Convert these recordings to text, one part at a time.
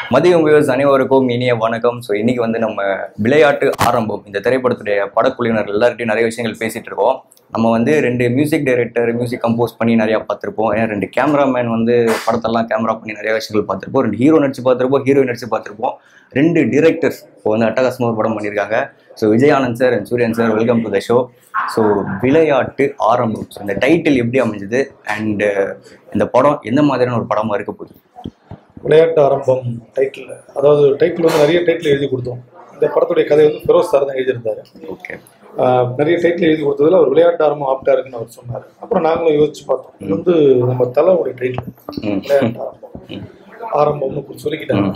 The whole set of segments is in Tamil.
மதியம் வியூஸ் அனைவருக்கும் இனிய வணக்கம் ஸோ இன்னைக்கு வந்து நம்ம விளையாட்டு ஆரம்பம் இந்த திரைப்படத்துடைய படக்குழுவினர் எல்லார்ட்டையும் நிறைய விஷயங்கள் பேசிட்டு இருக்கோம் நம்ம வந்து ரெண்டு மியூசிக் டைரக்டர் மியூசிக் கம்போஸ் பண்ணி நிறையா பார்த்துருப்போம் ஏன்னா ரெண்டு கேமராமேன் வந்து படத்தெல்லாம் கேமரா பண்ணி நிறைய விஷயங்கள் பார்த்துருப்போம் ரெண்டு ஹீரோ நடிச்சு பார்த்துருப்போம் ஹீரோயின் நடிச்சு பார்த்துருப்போம் ரெண்டு டிரெக்டர்ஸ் இப்போ வந்து அட்டகாசமாக ஒரு படம் பண்ணியிருக்காங்க so Vijay Anand sir and Suriyan sir welcome to the show so விளையாட்டு ஆரம்பம் ஸோ இந்த டைட்டில் எப்படி அமைஞ்சது அண்ட் இந்த படம் எந்த மாதிரியான ஒரு படமாக இருக்க போகுது விளையாட்டு ஆரம்பம் டைட்டில் அதாவது டைட்டில் வந்து நிறைய டைட்டில் எழுதி கொடுத்தோம் இந்த படத்துடைய கதை வந்து ஃபெரோஸ் சார் தான் எழுதியிருந்தாரு ஓகே ஆஹ் நிறைய டைட்டில் எழுதி கொடுத்ததுல அவர் விளையாட்டு ஆரம்பம் ஆப்டா இருக்குன்னு அவர் சொன்னார் அப்புறம் நாங்களும் யோசிச்சு பார்த்தோம் இது வந்து நம்ம தலைவுடைய டைட்டில் ம் விளையாட்டு ஆரம்பம் ஆரம்பம்னு குறி- சொல்லிக்கிட்டாங்க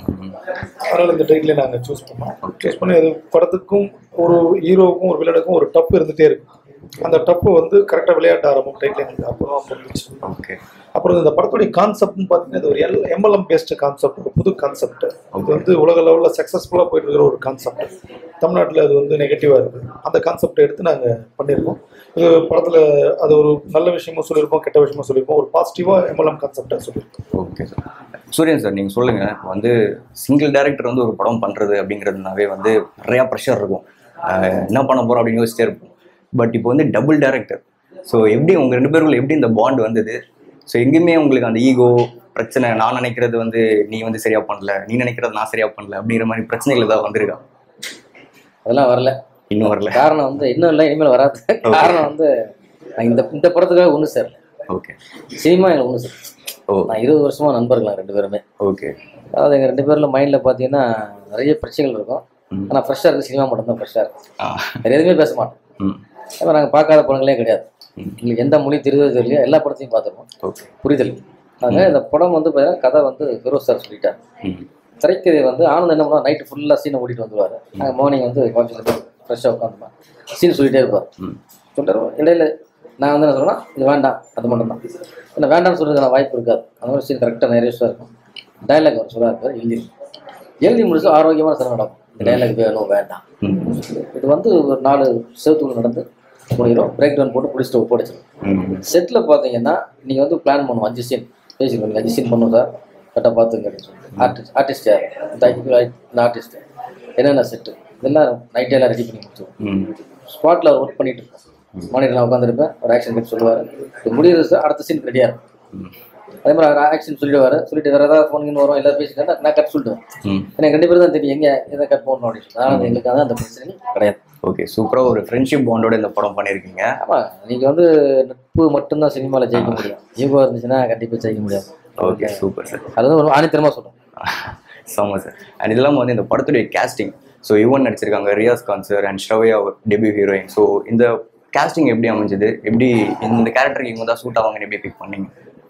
அதனால இந்த டைட்டிலே நாங்கள் சூஸ் பண்ணோம் சூஸ் பண்ணி அது படத்துக்கும் ஒரு ஹீரோவுக்கும் ஒரு விளையாட்டுக்கும் ஒரு டப்பு இருந்துகிட்டே இருக்கும் அந்த டப்பு வந்து கரெக்டாக விளையாட்டு ஆரம்பம் டைட்டில் எங்களுக்கு அப்புறம் புரிஞ்சிச்சு ஓகே அப்புறம் இந்த படத்துடைய கான்செப்ட்னு பார்த்தீங்கன்னா இது ஒரு எல் எம்எல்எம் பேஸ்டு கான்செப்ட் ஒரு புது கான்செப்ட் இது வந்து உலக லெவலில் சக்ஸஸ்ஃபுல்லாக போயிட்டு இருக்கிற ஒரு கான்செப்ட் தமிழ்நாட்டில் அது வந்து நெகட்டிவாக இருக்குது அந்த கான்செப்டை எடுத்து நாங்கள் பண்ணியிருக்கோம் இது படத்தில் அது ஒரு நல்ல விஷயமும் சொல்லியிருப்போம் கெட்ட விஷயமும் சொல்லியிருப்போம் ஒரு பாசிட்டிவாக எம்எல்எம் கான்செப்டை சொல்லியிருக்கோம் ஓகே சார் சூரியன் சார் நீங்கள் சொல்லுங்கள் வந்து சிங்கிள் டேரக்டர் வந்து ஒரு படம் பண்ணுறது அப்படிங்கிறதுனாவே வந்து நிறையா ப்ரெஷர் இருக்கும் ஆஹ் என்ன பண்ண போகிறோம் அப்படின்னு யோசிச்சே இருப்போம் பட் இப்போ வந்து டபுள் டேரக்டர் ஸோ எப்படி உங்கள் ரெண்டு பேருக்குள்ள எப்படி இந்த பாண்ட் வந்தது ஸோ எங்கேயுமே உங்களுக்கு அந்த ஈகோ பிரச்சனை நான் நினைக்கிறது வந்து நீ வந்து சரியா பண்ணல நீ நினைக்கிறது நான் சரியா பண்ணல அப்படிங்கிற மாதிரி பிரச்சனைகள் ஏதாவது வந்திருக்கா அதெல்லாம் வரல இன்னும் வரல காரணம் வந்து இன்னும் இல்லை இனிமேல் வராது காரணம் வந்து நான் இந்த இந்த படத்துக்காக ஒன்று சேரல ஓகே சினிமா எங்களுக்கு ஒன்று சேர் ஓ நான் இருபது வருஷமா நண்பர்களாம் ரெண்டு பேருமே ஓகே அதாவது எங்கள் ரெண்டு பேரில் மைண்டில் பார்த்தீங்கன்னா நிறைய பிரச்சனைகள் இருக்கும் ம். ஆனால் ஃப்ரெஷ்ஷாக இருக்குது சினிமா மட்டும் தான் ஃப்ரெஷ்ஷாக இருக்கும் ஆ வேறு எதுவுமே பேச மாட்டோம் ம் ஏன்னா நாங்கள் பார்க்காத படங்களே கிடையாது ம். எங்களுக்கு எந்த மொழி தெரியுதோ தெரியலையோ எல்லா படத்தையும் பார்த்துருக்கோம் ஓகே புரிதல் அதனால இந்த படம் வந்து பார்த்தீங்கன்னா கதை வந்து ஃபிரோஸ் சார் சொல்லிட்டார் ம் திரைக்கதை வந்து ஆனந்த் என்ன பண்ணுவோம் நைட்டு ஃபுல்லாக சீனை ஓட்டிட்டு வந்துருவார் நாங்கள் மார்னிங் வந்து காஃபியில் ஃப்ரெஷ்ஷாக உட்காந்துப்போம் சீன் சொல்லிட்டே இருப்பார் ம் சொல்லிட்டாரு இடையில நான் வந்து என்ன சொல்றேன்னா இது வேண்டாம் அது மட்டும் தான் இல்லை வேண்டாம்னு சொல்றதுக்கான வாய்ப்பு இருக்காது அந்த மாதிரி சீன் கரெக்டாக நிறைய இருக்கும் டைலாக் அவர் சொல்ல இருப்பார் எழுதி எழுதி முடிச்சு ஆரோக்கியமான சில நடக்கும் இந்த டைலாக் வேணும் வேண்டாம் ம் இது வந்து ஒரு நாலு செவத்துக்குள்ள நடந்து முடிகிறோம் பிரேக் டவுன் போட்டு பிடிச்சிட்டு ஒப்படைச்சிடும் ம் செட்டில் பார்த்தீங்கன்னா நீங்கள் வந்து பிளான் பண்ணுவோம் அஞ்சு சீன் பேசிக்கணும் நீங்கள் அஞ்சு சீன் பண்ணுவோம் சார் கரெக்டாக பார்த்துங்க அப்படின்னு சொல்லி ஆர்டிஸ்ட் ஆர்டிஸ்ட் யார் இந்த இந்த ஆர்டிஸ்ட் என்னென்ன செட்டு இதெல்லாம் நைட்டே எல்லாம் ரெடி பண்ணி கொடுத்துருவோம் ம் ஸ்பாட்டில் ஒர்க் பண்ணிட்டு இருப்போம் மானிட்டர் நான் உட்காந்துருப்பேன் ஒரு ஆக்ஷன் கிளிப் சொல்லுவார் இது முடியுது சார் அடுத்த சீன் ரெடியாக இருக்கும் ம் அதே மாதிரி அவர் ஆக்ஷன் சொல்லிடுவார் சொல்லிட்டு வேறு ஏதாவது ஃபோன் வரும் எல்லாம் பேசிட்டு நான் கட் சொல்லிடுவேன் ம் எனக்கு ரெண்டு பேரும் தான் தெரியும் எங்கே எதை கட் பண்ணணும் அப்படின்னு சொல்லி அதனால் எங்களுக்கு அதான் அந்த பிரச்சனை கிடையாது ஓகே சூப்பராக ஒரு ஃப்ரெண்ட்ஷிப் பாண்டோட இந்த படம் பண்ணியிருக்கீங்க ஆமாம் நீங்கள் வந்து நட்பு மட்டும்தான் சினிமாவில் ஜெயிக்க முடியும் ஈகோ இருந்துச்சுன்னா கண்டிப்பாக ஜெயிக்க முடியாது ஓகே சூப்பர் சார் அது வந்து ஒரு ஆணித்தரமாக சொல்கிறேன் செம்ம சார் அண்ட் இதெல்லாம் வந்து இந்த படத்துடைய கேஸ்டிங் ஸோ யுவன் நடிச்சிருக்காங்க Riyaz Khan sir and Sravya debut heroine so இந்த கேஸ்டிங் எப்படி அமைஞ்சது எப்படி இந்த கேரக்டருக்கு இவங்க தான் சூட் ஆவாங்கன்னு எப்படி பிக் பண்ணீங்க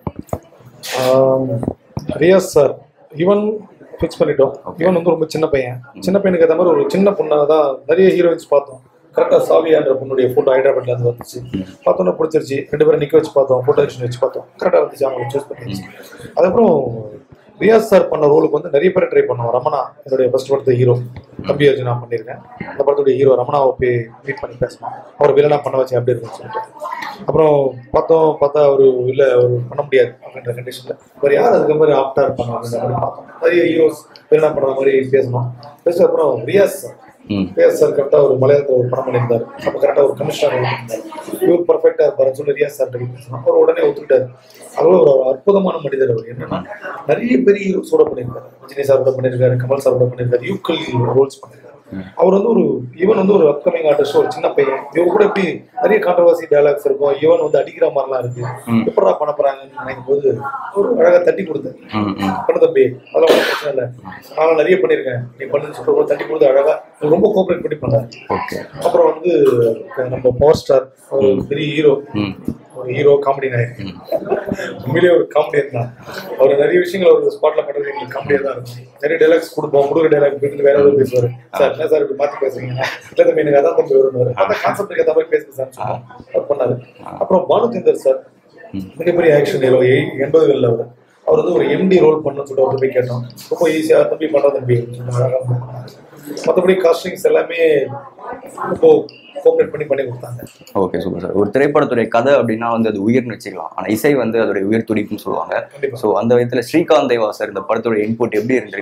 ஆம், ரியாஸ் சார் இவன் ஃபிக்ஸ் பண்ணிட்டோம் இவன் வந்து ரொம்ப சின்ன பையன் சின்ன பையனுக்கு ஏற்ற மாதிரி ஒரு சின்ன பொண்ணாக தான் நிறைய ஹீரோயின்ஸ் பார்த்தோம் கரெக்டாக சாவியான்ற பொண்ணுடைய ஃபோட்டோ ஹைதராபாத்ல இருந்து வந்துச்சு பார்த்தோன்னே பிடிச்சிருச்சு ரெண்டு பேரும் நிற்க வச்சு பார்த்தோம் ஃபோட்டோ எடிஷன் வச்சு பார்த்தோம் கரெக்டாக வந்துச்சு அவங்க சூஸ் பண்ணிடுச்சு அதுக்கப்புறம் ரியாஸ் சார் பண்ண ரோலுக்கு வந்து நிறைய பேர் ட்ரை பண்ணோம் ரமணா என்னுடைய ஃபர்ஸ்ட் படத்து ஹீரோ தம்பி அர்ஜுன் நான் பண்ணியிருக்கேன் அந்த படத்துடைய ஹீரோ ரமணாவை போய் மீட் பண்ணி பேசணும் அவர் வில்லனா பண்ண வச்சு அப்படி இருக்குன்னு சொல்லிட்டு அப்புறம் பார்த்தோம் பார்த்தா அவர் இல்லை அவர் பண்ண முடியாது அப்படின்ற கண்டிஷனில் வேறு யார் அதுக்கு மாதிரி ஆப்டாக இருப்பாங்க அப்படின்ற மாதிரி பார்த்தோம் நிறைய ஹீரோஸ் வில்லனா பண்ணுற மாதிரி பேசணும் பேசின அப்புறம் ரியாஸ் சார் ம் ரியாஸ் சார் கரெக்டாக ஒரு மலையாளத்தில் ஒரு படம் பண்ணியிருந்தார் அப்போ கரெக்டாக ஒரு கமிஷனர் பண்ணியிருந்தார் இவர் பர்ஃபெக்டாக இருப்பாருன்னு சொல்லி ரியாஸ் சார் பேசணும் அவர் உடனே ஒத்துக்கிட்டாரு அவ்வளோ ஒரு அற்புதமான மனிதர் அவர் என்னன்னா நிறைய பெரிய ஹீரோஸோட பண்ணியிருக்காரு ரஜினி சார் கூட பண்ணியிருக்காரு கமல் சார் கூட பண்ணியிருக்காரு யூக்கல் ரோல்ஸ் பண்ணியிருக்காரு அவர் வந்து ஒரு ஈவன் வந்து ஒரு அப்கமிங் ஆர்டிஸ்ட் ஒரு சின்ன பையன் இவங்க கூட எப்படி நிறைய கான்ட்ரவர்சி டயலாக்ஸ் இருக்கும் ஈவன் வந்து அடிக்கிற மாதிரிலாம் இருக்கு ம். எப்படா பண்ண போறாங்கன்னு நினைக்கும் போது ஒரு அழகா தட்டி கொடுத்தாரு ம் ம் பண்ண தம்பி அதெல்லாம் ஒன்றும் பிரச்சனை இல்லை நான் நிறைய பண்ணியிருக்கேன் நீ பண்ணுன்னு சொல்லிட்டு கூட தட்டி கொடுத்து அழகா ரொம்ப கோஆப்ரேட் பண்ணி பண்ணாரு ஓகே அப்புறம் வந்து நம்ம பவர் ஸ்டார் ஒரு பெரிய ஹீரோ ம் ஒரு ஹீரோ காமெடி நாயகன் உண்மையிலேயே ஒரு காமெடியன் தான் அவர் நிறைய விஷயங்கள் ஒரு ஸ்பாட்ல பண்றது எங்களுக்கு காமெடியா தான் இருக்கும் நிறைய டைலாக்ஸ் கொடுப்போம் கொடுக்குற டைலாக் பேசிட்டு வேற ஏதாவது பேசுவாரு சார் என்ன சார் இப்படி மாத்தி பேசுறீங்க இல்ல தம்பி எனக்கு அதான் தம்பி வருவாரு அந்த கான்செப்ட் ஏற்ற மாதிரி பேசுங்க சார் சொன்னோம். அவர் பண்ணாரு அப்புறம் பானுச்சந்தர் சார் மிகப்பெரிய ஆக்ஷன் ஹீரோ எண்பதுகள்ல அவர் அவர் வந்து ஒரு எம்டி ரோல் பண்ணணும்னு சொல்லிட்டு அவர்கிட்ட போய் கேட்டோம் ரொம்ப ஈஸியா தம்பி பண்ற தம்பி அப்படின்னு சொன்னாரு. அழகா பண்ணாரு. மற்றபடி காஸ்டிங்ஸ் எல்லாமே இப்போ கோஆப்ரேட் பண்ணி பண்ணி கொடுத்தாங்க ஓகே சூப்பர் சார் ஒரு திரைப்படத்துடைய கதை அப்படின்னா வந்து அது உயிர்னு வச்சுக்கலாம் ஆனால் இசை வந்து அதோடைய உயிர் துடிப்புன்னு சொல்லுவாங்க கண்டிப்பா ஸோ அந்த விதத்தில் ஸ்ரீகாந்த் தேவா சார் இந்த படத்தோட இன்புட் எப்படி இருந்திருக்கு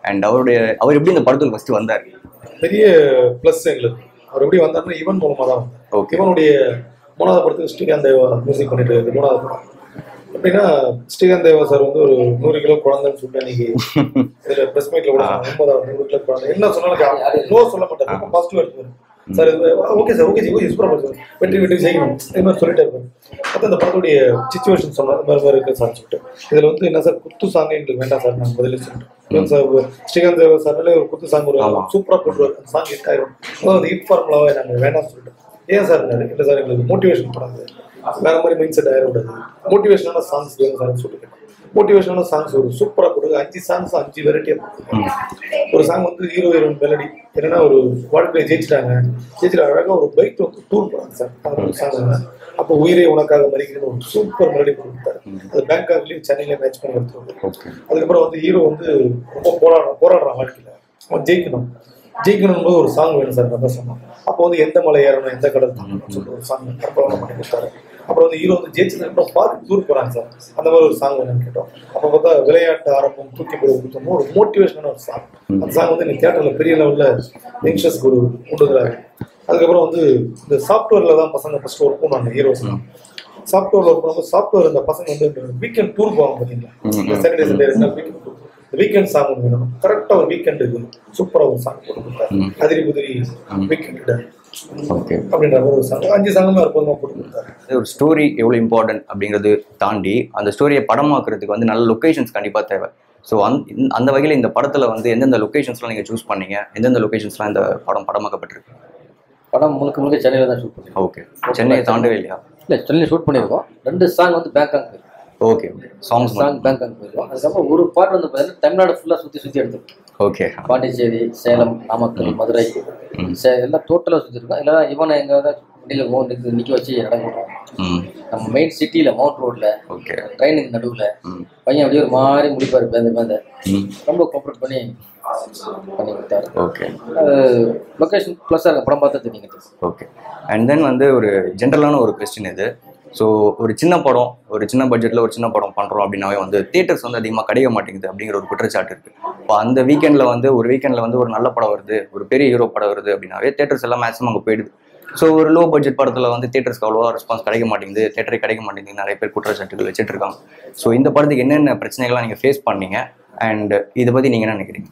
அண்ட் அவருடைய அவர் எப்படி இந்த படத்துக்கு ஃபர்ஸ்ட் வந்தார் பெரிய ப்ளஸ் எங்களுக்கு அவர் எப்படி வந்தாருன்னா ஈவன் மூலமாக தான் வந்தார் Okay. இவனுடைய மூணாவது படத்துக்கு ஸ்ரீகாந்த் தேவா மியூசிக் பண்ணிட்டு இருக்கு மூணாவது படம் எப்படின்னா ஸ்ரீகாந்த் தேவா சார் வந்து ஒரு நூறு கிலோ குழந்தைன்னு சொல்லிட்டு அன்னைக்கு இதுல பிரஸ் மீட்ல கூட சொன்னாங்க, ஒன்பதாவது நூறு கிலோ குழந்தை என்ன சொன்னாலும் நோ சொல்ல மாட்டார் ரொம்ப பாசிட்டிவா எடுத்துவார் sir okay sir okay ji okay சூப்பரா சார் வெற்றி வெற்றி செய்யணும் இது மாதிரி சொல்லிட்டே இருப்பாரு அப்போ இந்த படத்துடைய சுச்சுவேஷன் சொன்ன இந்த மாதிரி மாதிரி இருக்கு சார் சொல்லிட்டு இதுல வந்து என்ன சார் குத்து சாங் எங்களுக்கு வேண்டாம் சார் நான் பதிலே சொல்லிட்டேன் சார் ஸ்ரீகாந்த் தேவா சார்னாலே ஒரு குத்து சாங் ஒரு ஆமா. சூப்பரா போட்டுருவார் அந்த சாங் ஹிட் ஆயிரும் அதாவது ஹிட் ஃபார்முலாவே நாங்கள் வேண்டாம்னு சொல்லிட்டோம் ஏன் சார் இல்லை சார் எங்களுக்கு மோட்டிவேஷன் படாது வேற மாதிரி மைண்ட் செட் ஆயிடக்கூடாது மோட்டிவேஷனான சாங்ஸ் வேணும் சார் சொல்லிட்டு மோட்டிவேஷனான சாங்ஸ் ஒரு சூப்பரா கொடுங்க அஞ்சு சாங்ஸ் அஞ்சு வெரைட்டியா ஒரு சாங் வந்து ஹீரோ ஹீரோயின் மெலடி என்னன்னா ஒரு வாழ்க்கையை ஜெயிச்சிட்டாங்க ஜெயிச்சிட்டு அழகா ஒரு பைக் வந்து டூர் போறாங்க சார் அது ஒரு சாங் அப்போ உயிரே உனக்காக மறிக்கிறேன்னு ஒரு சூப்பர் மெலடி கொடுத்தாரு அது பேங்காக்லயும் சென்னையில மேட்ச் பண்ணி எடுத்துருவாங்க ஓகே அதுக்கப்புறம் வந்து ஹீரோ வந்து ரொம்ப போராடுறான் போராடுறான் வாழ்க்கையில அவன் ஜெயிக்கணும் ஜெயிக்கணும் போது ஒரு சாங் வேணும் சார் நல்லா சொன்னான் அப்போ வந்து எந்த மலை ஏறணும் எந்த கடல் தாண்டணும்னு சொல்லிட்டு ஒரு சாங் கற்பனை பண்ணி கொடுத்தாரு அப்புறம் வந்து ஹீரோ வந்து ஜெயிச்சதுக்கு அப்புறம் பார்த்து டூர் போறாங்க சார் அந்த மாதிரி ஒரு சாங் வேணும்னு கேட்டோம் அப்போ பார்த்தா விளையாட்டு ஆரம்பம் தூக்கி போட கொடுத்தோமோ ஒரு மோட்டிவேஷனான ஒரு சாங் அந்த சாங் வந்து நீங்க தியேட்டர்ல பெரிய லெவல்ல யங்ஸ்டர்ஸ்க்கு ஒரு கொண்டுக்கிறாரு அதுக்கப்புறம் வந்து இந்த சாஃப்ட்வேர்ல தான் பசங்க ஃபர்ஸ்ட் ஒர்க் பண்ணுவாங்க ஹீரோஸ் சாஃப்ட்வேர்ல ஒர்க் பண்ணும்போது சாஃப்ட்வேர் இந்த பசங்க வந்து வீக்கெண்ட் டூர் போவாங்க பாத்தீங்களா சாட்டர்டே சண்டே ரெண்டு வீக்கெண்ட் டூர் வீக்கெண்ட் சாங் ஒன்று வேணும் கரெக்டாக ஒரு வீக்கெண்டுக்கு சூப்பராக ஒரு சாங் போட்டு கொடுத்தாரு அதிரி புதிரி வீக்கெண்ட் ஓகே அப்படின்ற மாதிரி ஒரு சாங் அஞ்சு சாங்குமே அற்புதமாக போட்டு கொடுத்தாரு ஒரு ஸ்டோரி எவ்வளோ இம்பார்ட்டன்ட் அப்படிங்கிறது தாண்டி அந்த ஸ்டோரியை படமாக்குறதுக்கு வந்து நல்ல லொக்கேஷன்ஸ் கண்டிப்பாக தேவை ஸோ அந் இந்த- அந்த வகையில் இந்த படத்தில் வந்து எந்தெந்த லொக்கேஷன்ஸ்லாம் நீங்கள் சூஸ் பண்ணீங்க எந்தெந்த லொக்கேஷன்ஸ்லாம் இந்த படம் படமாக்கப்பட்டிருக்கு படம் முழுக்க முழுக்க சென்னையில் தான் ஷூட் பண்ணிருக்கோம் ஓகே சென்னையை தாண்டவே இல்லையா இல்லை சென்னையில் ஷூட் பண்ணியிருக்கோம் ரெண்டு சாங் வந்து பேங்காக் போயிருக்கோம் okay okay songs song Bangkok போயிருக்கோம் அதுக்கப்புறம் ஒரு பாட்டு வந்து பார்த்தீங்கன்னா தமிழ்நாடு ஃபுல்லாக சுற்றி சுற்றி எடுத்துருக்கோம் ஓகே பாண்டிச்சேரி சேலம் நாமக்கல் மதுரை சே எல்லாம் டோட்டலாக சுற்றிருக்கோம் இல்லைனா இவனை எங்கே வண்டியில் நிற்க நிற்க வச்சு நடக்கணும் ம் நம்ம மெயின் சிட்டியில் மவுண்ட் ரோட்டில் ஓகே ட்ரெயினுக்கு நடுவில் ம் பையன் அப்படியே ஒரு மாதிரி முடிப்பார் பேந்த பேந்த ம் ரொம்ப கோஆப்ரேட் பண்ணி பண்ணி கொடுத்தாரு ஓகே அது லொக்கேஷன் ப்ளஸ்ஸாக இருக்கும் படம் பார்த்தா தெரியுங்க ஓகே அண்ட் தென் வந்து ஒரு ஜென்ரலான ஒரு கொஸ்டின் இது ஸோ ஒரு சின்ன படம் ஒரு சின்ன பட்ஜெட்டில் ஒரு சின்ன படம் பண்ணுறோம் அப்படின்னாவே வந்து தியேட்டர்ஸ் வந்து அதிகமாக கிடைக்க மாட்டேங்குது அப்படிங்கிற ஒரு குற்றச்சாட்டு இருக்குது இப்போ அந்த வீக்கெண்டில் வந்து ஒரு வீக்கெண்டில் வந்து ஒரு நல்ல படம் வருது ஒரு பெரிய ஹீரோ படம் வருது அப்படின்னாவே தேட்டர்ஸ் எல்லாம் மேக்ஸிமம் அங்கே போயிடுது ஸோ ஒரு லோ பட்ஜெட் படத்தில் வந்து தேட்டர்ஸ்க்கு அவ்வளோவா ரெஸ்பான்ஸ் கிடைக்க மாட்டேங்குது தேட்டரே கிடைக்க மாட்டேங்குது நிறைய பேர் குற்றச்சாட்டுகள் வச்சுட்டு இருக்காங்க ஸோ இந்த படத்துக்கு என்னென்ன பிரச்சனைகள்லாம் நீங்கள் ஃபேஸ் பண்ணீங்க அண்ட் இதை பற்றி நீங்கள் என்ன நினைக்கிறீங்க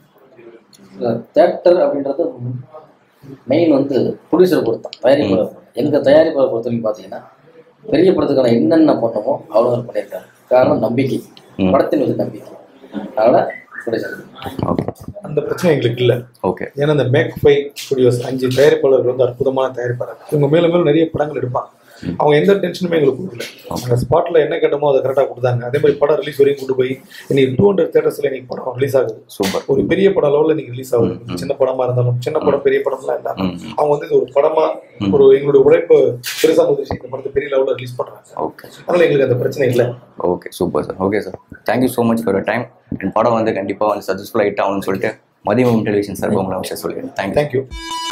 தேட்டர் அப்படின்றது மெயின் வந்து ப்ரொடியூசர் பொறுத்தான் தயாரிப்பாளர் எங்கள் தயாரிப்பாளர் பொறுத்த வரைக்கும் பார்த்தீங்கன்னா பெரிய படத்துக்கான என்னென்ன பண்ணமோ அவ்வளோ பண்ணியிருக்காங்க காரணம் நம்பிக்கை ம். படத்தின் மீது நம்பிக்கை அதனால் ப்ரொடியூசர் ஓகே அந்த பிரச்சனை எங்களுக்கு இல்லை ஓகே ஏன்னா இந்த மேக் ஃபை ஸ்டுடியோஸ் அஞ்சு தயாரிப்பாளர்கள் வந்து அற்புதமான தயாரிப்பாளர் இவங்க மேலும் மேலும் நிறைய படங்கள் எடுப்பாங்க அவங்க எந்த டென்ஷனுமே எங்களுக்கு கொடுக்கல அந்த ஸ்பாட்ல என்ன கேட்டமோ அதை கரெக்டாக கொடுத்தாங்க அதே மாதிரி படம் ரிலீஸ் வரையும் கொண்டு போய் இன்னைக்கு டூ ஹண்ட்ரட் தேட்டர்ஸ்ல இன்னைக்கு படம் ரிலீஸ் ஆகுது சூப்பர் ஒரு பெரிய படம் லெவலில் இன்னைக்கு ரிலீஸ் ஆகுது சின்ன படமா இருந்தாலும் சின்ன படம் பெரிய படம்லாம் இல்லாம ம் அவங்க வந்து இது ஒரு படமா ஒரு எங்களுடைய உழைப்பு பெருசா முதிச்சு இந்த படத்தை பெரிய லெவலில் ரிலீஸ் பண்றாங்க ஓகே அதனால எங்களுக்கு அந்த பிரச்சனை இல்லை okay super sir okay sir thank you so much for time and படம் வந்து கண்டிப்பாக வந்து சக்ஸஸ்ஃபுல் ஆகிட்டு ஆகணும்னு சொல்லிட்டு மதியம் டெலிவிஷன் சார் உங்களை விஷயம் சொல்லிடுறேன் தேங்க்யூ தேங்க்யூ